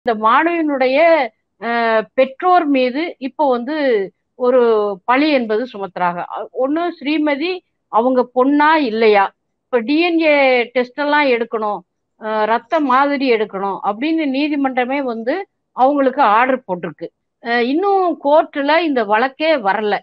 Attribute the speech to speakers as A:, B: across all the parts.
A: இந்த மாணவியினுடைய அஹ், பெற்றோர் மீது இப்போ வந்து ஒரு பழி என்பது சுமத்துறாங்க ஒண்ணு ஸ்ரீமதி அவங்க பொண்ணா இல்லையா இப்ப டிஎன்ஏ டெஸ்ட் எல்லாம் எடுக்கணும் அஹ், ரத்த மாதிரி எடுக்கணும் அப்படின்னு நீதிமன்றமே வந்து அவங்களுக்கு ஆர்டர் போட்டிருக்கு அஹ், இன்னும் கோர்ட்ல இந்த வழக்கே வரல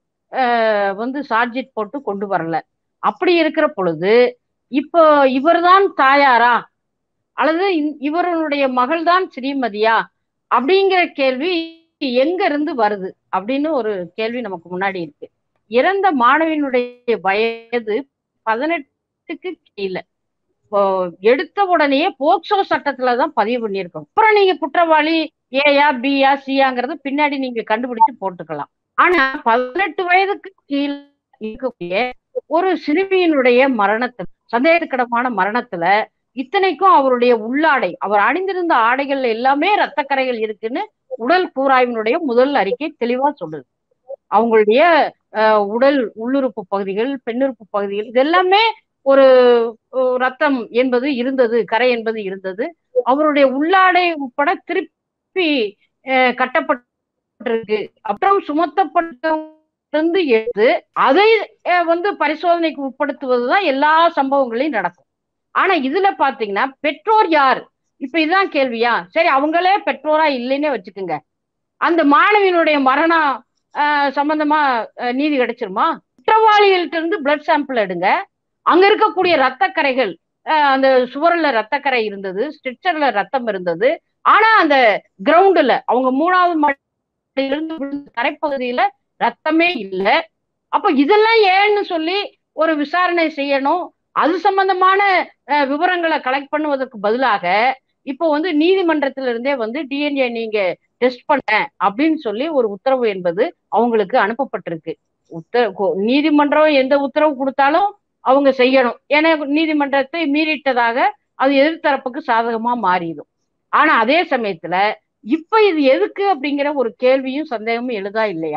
A: அஹ், வந்து சார்ஜிட் போட்டு கொண்டு வரல அப்படி இருக்கிற பொழுது இப்போ இவர்தான் தாயாரா அல்லது இந்- இவருடைய மகள்தான் ஸ்ரீமதியா அப்படிங்கிற கேள்வி எங்க இருந்து வருது அப்படின்னு ஒரு கேள்வி நமக்கு முன்னாடி இருக்கு இறந்த மாணவியினுடைய வயது பதினெட்டுக்கு கீழே இப்போ எடுத்த உடனேயே போக்சோ சட்டத்துல தான் பதிவு பண்ணியிருக்கோம் அப்புறம் நீங்க குற்றவாளி ஏயா பியா சியாங்கிறது பின்னாடி நீங்க கண்டுபிடிச்சு போட்டுக்கலாம் ஆனா பதினெட்டு வயதுக்கு கீழே இருக்கக்கூடிய ஒரு சிறுமியினுடைய மரணத்துல சந்தேகத்துக்கிடமான மரணத்துல இத்தனைக்கும் அவருடைய உள்ளாடை அவர் அணிந்திருந்த ஆடைகள் எல்லாமே ரத்தக்கரைகள் இருக்குன்னு உடல் கூராய்வினுடைய முதல் அறிக்கை தெளிவா சொல்லுது அவங்களுடைய அஹ், உடல் உள்ளுறுப்பு பகுதிகள் பெண்ணுறுப்பு பகுதிகள் இது எல்லாமே ஒரு அஹ், ரத்தம் என்பது இருந்தது கரை என்பது இருந்தது அவருடைய உள்ளாடை உட்பட திருப்பி அஹ், கட்டப்பட்டிருக்கு அப்புறம் சுமத்தப்பட்டிருந்து எடுத்து அதை அஹ், வந்து பரிசோதனைக்கு உட்படுத்துவதுதான் எல்லா சம்பவங்களையும் நடக்கும் ஆனா இதுல பாத்தீங்கன்னா பெற்றோர் யார் இப்ப இதுதான் கேள்வியா சரி அவங்களே பெற்றோரா இல்லைன்னே வச்சுக்கோங்க அந்த மாணவியினுடைய மரணம் ஆஹ், சம்பந்தமா ஆஹ், நீதி கிடைச்சிருமா குற்றவாளிகள்ட்ட இருந்து பிளட் சாம்பிள் எடுங்க அங்க இருக்கக்கூடிய ரத்தக்கரைகள் ஆஹ், அந்த சுவர்ல ரத்தக்கரை இருந்தது ஸ்ட்ரிக்சர்ல ரத்தம் இருந்தது ஆனா அந்த கிரவுண்டுல அவங்க மூணாவது மாடியிலிருந்து விழுந்த தரைப்பகுதியில ரத்தமே இல்லை அப்ப இதெல்லாம் ஏன்னு சொல்லி ஒரு விசாரணை செய்யணும் அது சம்பந்தமான அஹ், விவரங்களை கலெக்ட் பண்ணுவதற்கு பதிலாக இப்போ வந்து நீதிமன்றத்தில இருந்தே வந்து டிஎன்ஏ நீங்க டெஸ்ட் பண்ண அப்படின்னு சொல்லி ஒரு உத்தரவு என்பது அவங்களுக்கு அனுப்பப்பட்டிருக்கு உத்தர கோ- நீதிமன்றம் எந்த உத்தரவு கொடுத்தாலும் அவங்க செய்யணும் ஏன்னா நீதிமன்றத்தை மீறிட்டதாக அது எதிர்த்தரப்புக்கு சாதகமா மாறிடும் ஆனா அதே சமயத்துல இப்ப இது எதுக்கு அப்படிங்கிற ஒரு கேள்வியும் சந்தேகமும் எழுதா இல்லையா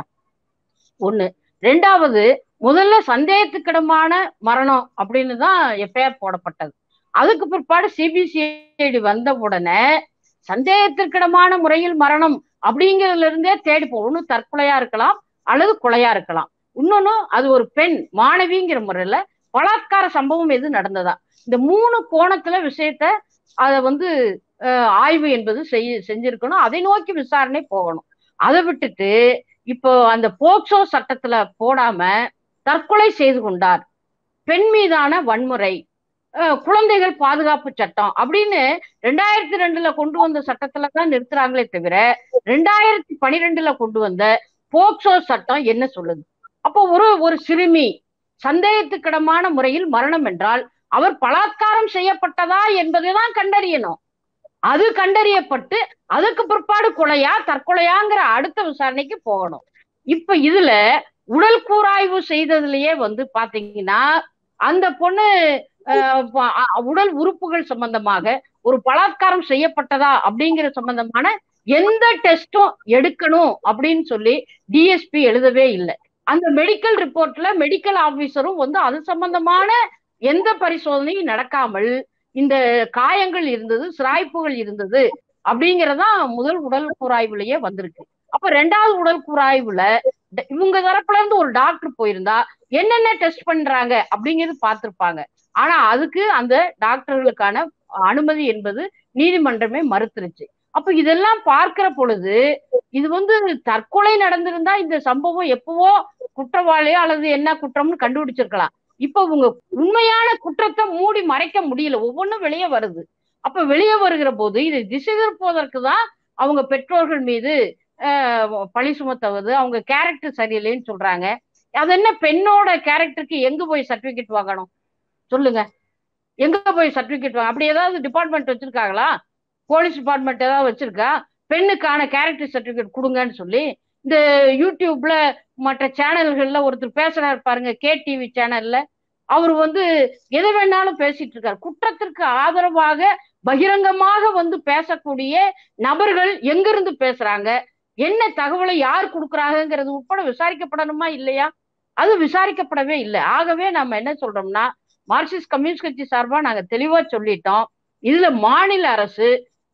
A: ஒண்ணு ரெண்டாவது முதல்ல சந்தேகத்துக்கிடமான மரணம் அப்படின்னு தான் எஃப்ஐஆர் போடப்பட்டது அதுக்கு பிற்பாடு சிபிசிஐடி வந்த உடனே சந்தேகத்திற்கிடமான முறையில் மரணம் அப்படிங்கிறதுல இருந்தே தேடி போகும் ஒண்ணு தற்கொலையா இருக்கலாம் அல்லது கொலையா இருக்கலாம் இன்னொன்னு அது ஒரு பெண் மாணவிங்கிற முறையில பலாத்கார சம்பவம் எது நடந்ததா இந்த மூணு கோணத்துல விஷயத்த அதை வந்து அஹ், ஆய்வு என்பது செய் செஞ்சிருக்கணும் அதை நோக்கி விசாரணை போகணும் அதை விட்டுட்டு இப்போ அந்த போக்சோ சட்டத்துல போடாம தற்கொலை செய்து கொண்டார் பெண் மீதான வன்முறை அஹ், குழந்தைகள் பாதுகாப்பு சட்டம் அப்படின்னு ரெண்டாயிரத்தி ரெண்டுல கொண்டு வந்த சட்டத்துல தான் நிறுத்துறாங்களே தவிர ரெண்டாயிரத்தி பனிரெண்டுல கொண்டு வந்த போக்சோ சட்டம் என்ன சொல்லுது அப்போ ஒரு ஒரு சிறுமி சந்தேகத்துக்கிடமான முறையில் மரணம் என்றால் அவர் பலாத்காரம் செய்யப்பட்டதா என்பதைதான் கண்டறியணும் அது கண்டறியப்பட்டு அதுக்கு பிற்பாடு கொலையா தற்கொலையாங்கிற அடுத்த விசாரணைக்கு போகணும் இப்ப இதுல உடல் கூராய்வு செய்ததுலயே வந்து பாத்தீங்கன்னா அந்த பொண்ணு அஹ், ப- அ- உடல் உறுப்புகள் சம்பந்தமாக ஒரு பலாத்காரம் செய்யப்பட்டதா அப்படிங்கிற சம்பந்தமான எந்த டெஸ்டும் எடுக்கணும் அப்படின்னு சொல்லி டிஎஸ்பி எழுதவே இல்லை அந்த மெடிக்கல் ரிப்போர்ட்ல மெடிக்கல் ஆபீசரும் வந்து அது சம்பந்தமான எந்த பரிசோதனையும் நடக்காமல் இந்த காயங்கள் இருந்தது சிராய்ப்புகள் இருந்தது அப்படிங்கறதான் முதல் உடல் கூராய்வுலயே வந்திருக்கு அப்ப ரெண்டாவது உடல் கூராய்வுல ட- இவங்க தரப்புல இருந்து ஒரு டாக்டர் போயிருந்தா என்னென்ன டெஸ்ட் பண்றாங்க அப்படிங்கிறது பார்த்திருப்பாங்க ஆனா அதுக்கு அந்த டாக்டர்களுக்கான அனுமதி என்பது நீதிமன்றமே மறுத்துருச்சு அப்ப இதெல்லாம் பார்க்கிற பொழுது இது வந்து தற்கொலை நடந்திருந்தா இந்த சம்பவம் எப்பவோ குற்றவாளியோ அல்லது என்ன குற்றம்னு கண்டுபிடிச்சிருக்கலாம் இப்ப இவங்க உண்மையான குற்றத்தை மூடி மறைக்க முடியல ஒவ்வொன்றும் வெளியே வருது அப்ப வெளியே வருகிற போது இதை திசை திருப்புவதற்கு தான் அவங்க பெற்றோர்கள் மீது ஆஹ், பழி சுமத்துவது அவங்க கேரக்டர் சரியில்லைன்னு சொல்றாங்க அது என்ன பெண்ணோட கேரக்டருக்கு எங்க போய் சர்டிபிகேட் வாங்கணும் சொல்லுங்க எங்க போய் சர்டிபிகேட் வாங்க அப்படி ஏதாவது டிபார்ட்மெண்ட் வச்சிருக்காங்களா போலீஸ் டிபார்ட்மெண்ட் ஏதாவது வச்சிருக்கா பெண்ணுக்கான கேரக்டர் சர்டிபிகேட் கொடுங்கன்னு சொல்லி இந்த யூடியூப்ல மற்ற சேனல்கள்ல ஒருத்தர் பேசுறாரு பாருங்க கே டிவி சேனல்ல அவர் வந்து எதை வேணாலும் பேசிட்டு இருக்காரு குற்றத்திற்கு ஆதரவாக பகிரங்கமாக வந்து பேசக்கூடிய நபர்கள் எங்கிருந்து பேசுறாங்க என்ன தகவலை யார் கொடுக்குறாங்கிறது உட்பட விசாரிக்கப்படணுமா இல்லையா அது விசாரிக்கப்படவே இல்லை ஆகவே நம்ம என்ன சொல்றோம்னா மார்க்சிஸ்ட் கம்யூனிஸ்ட் கட்சி சார்பா நாங்க தெளிவா சொல்லிட்டோம் இதுல மாநில அரசு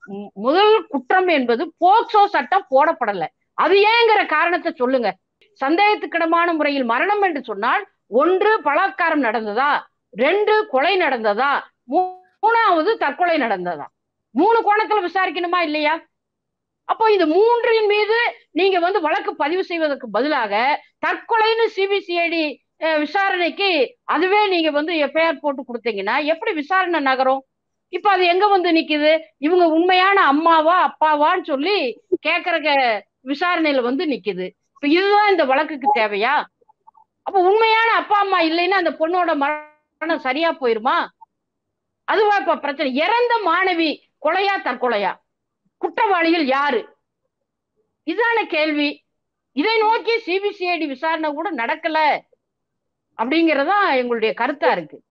A: மு- முதல் குற்றம் என்பது போக்சோ சட்டம் போடப்படல அது ஏங்கிற காரணத்தை சொல்லுங்க சந்தேகத்துக்கிடமான முறையில் மரணம் என்று சொன்னால் ஒன்று பலாத்காரம் நடந்ததா ரெண்டு கொலை நடந்ததா மூ- மூணாவது தற்கொலை நடந்ததா மூணு கோணத்துல விசாரிக்கணுமா இல்லையா அப்போ இது மூன்றின் மீது நீங்க வந்து வழக்கு பதிவு செய்வதற்கு பதிலாக தற்கொலைன்னு சிபிசிஐடி விசாரணைக்கு அதுவே நீங்க வந்து எஃப்ஐஆர் போட்டு கொடுத்தீங்கன்னா எப்படி விசாரணை நகரும் இப்ப அது எங்க வந்து நிக்குது இவங்க உண்மையான அம்மாவா அப்பாவான்னு சொல்லி கேக்குற க- விசாரணையில வந்து நிக்குது இப்ப இதுதான் இந்த வழக்குக்கு தேவையா அப்ப உண்மையான அப்பா அம்மா இல்லைன்னா அந்த பொண்ணோட மரணம் சரியா போயிருமா அதுவா இப்ப பிரச்சனை இறந்த மாணவி கொலையா தற்கொலையா குற்றவாளிகள் யாரு இதான கேள்வி இதை நோக்கி சிபிசிஐடி விசாரணை கூட நடக்கல அப்படிங்கறதா எங்களுடைய கருத்தா இருக்கு